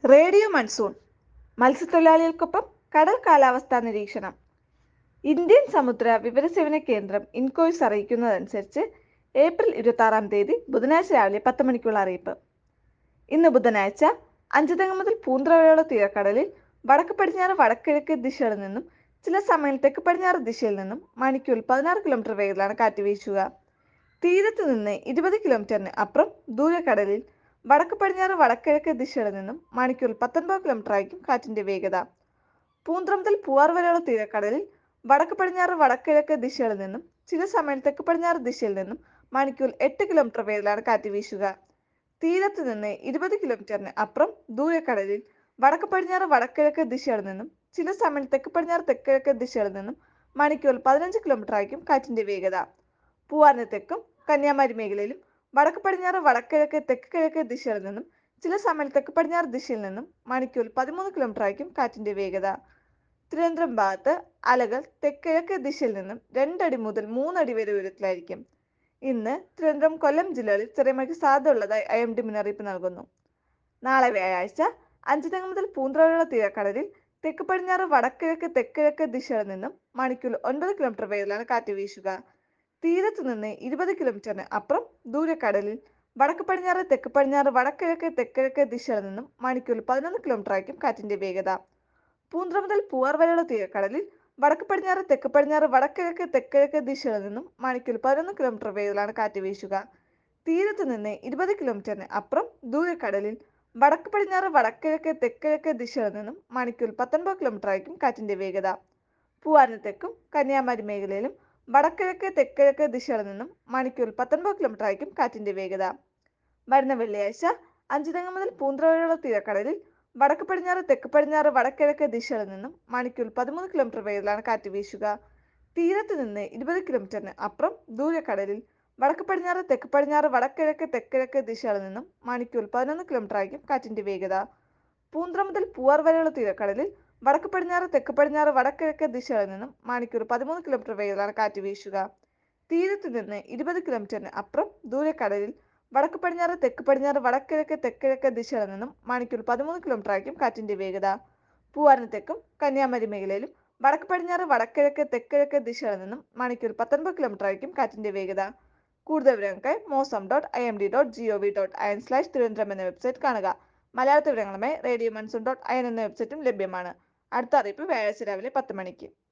radio monsoon മത്സ്യത്തൊഴിലാളികൾക്കൊപ്പം കടൽ കാലാവസ്ഥാ നിരീക്ഷണം ഇന്ത്യൻ സമുദ്ര വിവരസേവന കേന്ദ്രം ഇൻകോയ്സ് അറിയിക്കുന്നതനുസരിച്ച് ഏപ്രിൽ ഇരുപത്തി തീയതി ബുധനാഴ്ച രാവിലെ പത്ത് മണിക്കുള്ള അറിയിപ്പ് ഇന്ന് ബുധനാഴ്ച അഞ്ചുതെങ്ങ് മുതൽ പൂന്തറ വരെയുള്ള തീരക്കടലിൽ വടക്ക് പടിഞ്ഞാറ് വടക്കിഴക്ക് ദിശകളിൽ നിന്നും ചില സമയം തെക്ക് പടിഞ്ഞാറ് ദിശയിൽ നിന്നും മണിക്കൂറിൽ പതിനാറ് കിലോമീറ്റർ വേഗത്തിലാണ് കാറ്റ് വീശുക തീരത്ത് നിന്ന് ഇരുപത് കിലോമീറ്ററിന് അപ്പുറം ദൂരക്കടലിൽ വടക്ക് പടിഞ്ഞാറ് വടക്കിഴക്ക് ദിശകളിൽ നിന്നും മണിക്കൂറിൽ പത്തൊൻപത് കിലോമീറ്റർ ആയിരിക്കും കാറ്റിന്റെ വേഗത പൂന്തറ മുതൽ പൂവാർ വരെയുള്ള തീരക്കടലിൽ വടക്ക് പടിഞ്ഞാറ് വടക്കിഴക്ക് ദിശകളിൽ നിന്നും ചില സമയം തെക്ക് പടിഞ്ഞാറ് ദിശയിൽ നിന്നും മണിക്കൂറിൽ എട്ട് കിലോമീറ്റർ വേഗത്തിലാണ് കാറ്റ് വീശുക തീരത്ത് നിന്ന് ഇരുപത് കിലോമീറ്ററിന് അപ്പുറം ദൂരക്കടലിൽ വടക്ക് പടിഞ്ഞാറ് വടക്കിഴക്ക് ദിശകളിൽ നിന്നും ചില സമയം തെക്ക് പടിഞ്ഞാറ് തെക്കിഴക്ക് ദിശകളിൽ നിന്നും മണിക്കൂറിൽ പതിനഞ്ച് കിലോമീറ്റർ ആയിരിക്കും കാറ്റിന്റെ വേഗത പൂവാറിന് തെക്കും കന്യാകുമാരി മേഖലയിലും വടക്ക് പടിഞ്ഞാറ് വടക്കിഴക്ക് തെക്ക് കിഴക്ക് ദിശകളിൽ നിന്നും ചില സമയം തെക്ക് പടിഞ്ഞാറ് ദിശയിൽ നിന്നും മണിക്കൂറിൽ പതിമൂന്ന് കിലോമീറ്റർ ആയിരിക്കും കാറ്റിന്റെ വേഗത തിരുവനന്തപുരം ഭാഗത്ത് അലകൾ തെക്കിഴക്ക് ദിശയിൽ നിന്നും രണ്ടടി മുതൽ മൂന്നടി വരെ ഉയരത്തിലായിരിക്കും ഇന്ന് തിരുവനന്തപുരം കൊല്ലം ജില്ലകളിൽ ചെറിയ മഴയ്ക്ക് സാധ്യതയുള്ളതായി ഐ എം ഡി മുന്നറിയിപ്പ് നൽകുന്നു നാളെ വ്യാഴാഴ്ച അഞ്ചുതെങ്ങ് മുതൽ പൂന്തറ വരെയുള്ള തീരക്കടലിൽ തെക്ക് പടിഞ്ഞാറ് വടക്കിഴക്ക് തെക്കിഴക്ക് ദിശകളിൽ നിന്നും മണിക്കൂറിൽ ഒൻപത് കിലോമീറ്റർ വേഗത്തിലാണ് കാറ്റ് വീശുക തീരത്ത് നിന്ന് ഇരുപത് കിലോമീറ്ററിന് അപ്പുറം ദൂരക്കടലിൽ വടക്ക് പടിഞ്ഞാറ് തെക്ക് പടിഞ്ഞാറ് വടക്കിഴക്ക് തെക്കിഴക്ക് ദിശകളിൽ നിന്നും മണിക്കൂറിൽ പതിനൊന്ന് കിലോമീറ്റർ ആയിരിക്കും കാറ്റിന്റെ വേഗത പൂന്തറ മുതൽ പൂവാർ വരെയുള്ള തീരക്കടലിൽ വടക്ക് പടിഞ്ഞാറ് തെക്ക് പടിഞ്ഞാറ് വടക്കിഴക്ക് തെക്കിഴക്ക് ദിശകളിൽ നിന്നും മണിക്കൂറിൽ പതിനൊന്ന് കിലോമീറ്റർ വേഗത്തിലാണ് കാറ്റ് വീശുക തീരത്ത് നിന്ന് ഇരുപത് കിലോമീറ്ററിന് അപ്പുറം ദൂരക്കടലിൽ വടക്ക് പടിഞ്ഞാറ് വടക്കിഴക്ക് തെക്കിഴക്ക് ദിശകളിൽ നിന്നും മണിക്കൂറിൽ പത്തൊൻപത് കിലോമീറ്റർ ആയിരിക്കും കാറ്റിന്റെ വേഗത പൂവാറിന് തെക്കും കന്യാകുമാരി മേഖലയിലും വടക്കിഴക്ക് തെക്കിഴക്ക് ദിശകളിൽ നിന്നും മണിക്കൂറിൽ പത്തൊൻപത് കിലോമീറ്റർ ആയിരിക്കും കാറ്റിന്റെ വേഗത വരുന്ന വെള്ളിയാഴ്ച അഞ്ചുതെങ്ങ് മുതൽ പൂന്തറ വരെയുള്ള തീരക്കടലിൽ വടക്ക് പടിഞ്ഞാറ് തെക്ക് പടിഞ്ഞാറ് വടക്കിഴക്ക് ദിശകളിൽ നിന്നും മണിക്കൂറിൽ പതിമൂന്ന് കിലോമീറ്റർ വേഗത്തിലാണ് കാറ്റ് വീശുക തീരത്ത് നിന്ന് ഇരുപത് കിലോമീറ്ററിന് അപ്പുറം ദൂരക്കടലിൽ വടക്ക് പടിഞ്ഞാറ് തെക്ക് പടിഞ്ഞാറ് വടക്കിഴക്ക് തെക്കിഴക്ക് ദിശകളിൽ നിന്നും മണിക്കൂറിൽ പതിനൊന്ന് കിലോമീറ്റർ ആയിരിക്കും കാറ്റിന്റെ വേഗത പൂന്തറ മുതൽ പൂവാർ വരെയുള്ള തീരക്കടലിൽ വടക്ക് പടിഞ്ഞാറ് തെക്ക് പടിഞ്ഞാറ് വടക്കിഴക്ക് ദിശകളിൽ നിന്നും മണിക്കൂർ പതിമൂന്ന് കിലോമീറ്റർ വേഗത്തിലാണ് കാറ്റ് വീശുക തീരത്ത് നിന്ന് ഇരുപത് കിലോമീറ്ററിന് അപ്പുറം ദൂരക്കടലിൽ വടക്ക് പടിഞ്ഞാറ് തെക്ക് പടിഞ്ഞാറ് വടക്കിഴക്ക് തെക്കിഴക്ക് ദിശകളിൽ നിന്നും മണിക്കൂർ പതിമൂന്ന് കിലോമീറ്റർ ആയിരിക്കും കാറ്റിന്റെ വേഗത പൂവാറിന് തെക്കും കന്യാകുമാരി മേഖലയിലും വടക്ക് പടിഞ്ഞാറ് വടക്കിഴക്ക് തെക്കിഴക്ക് ദിശകളിൽ നിന്നും മണിക്കൂർ പത്തൊൻപത് കിലോമീറ്റർ ആയിരിക്കും കാറ്റിന്റെ വേഗത കൂടുതൽ വിവരങ്ങൾക്കായി Mausam dot I M D dot G O V dot I N slash Thiruvananthapuram എന്ന വെബ്സൈറ്റ് കാണുക മലയാള വിവരങ്ങളുമായി radio monsoon dot I N എന്ന വെബ്സൈറ്റും ലഭ്യമാണ് അടുത്ത അറിയിപ്പ് വ്യാഴാഴ്ച രാവിലെ പത്ത് മണിക്ക്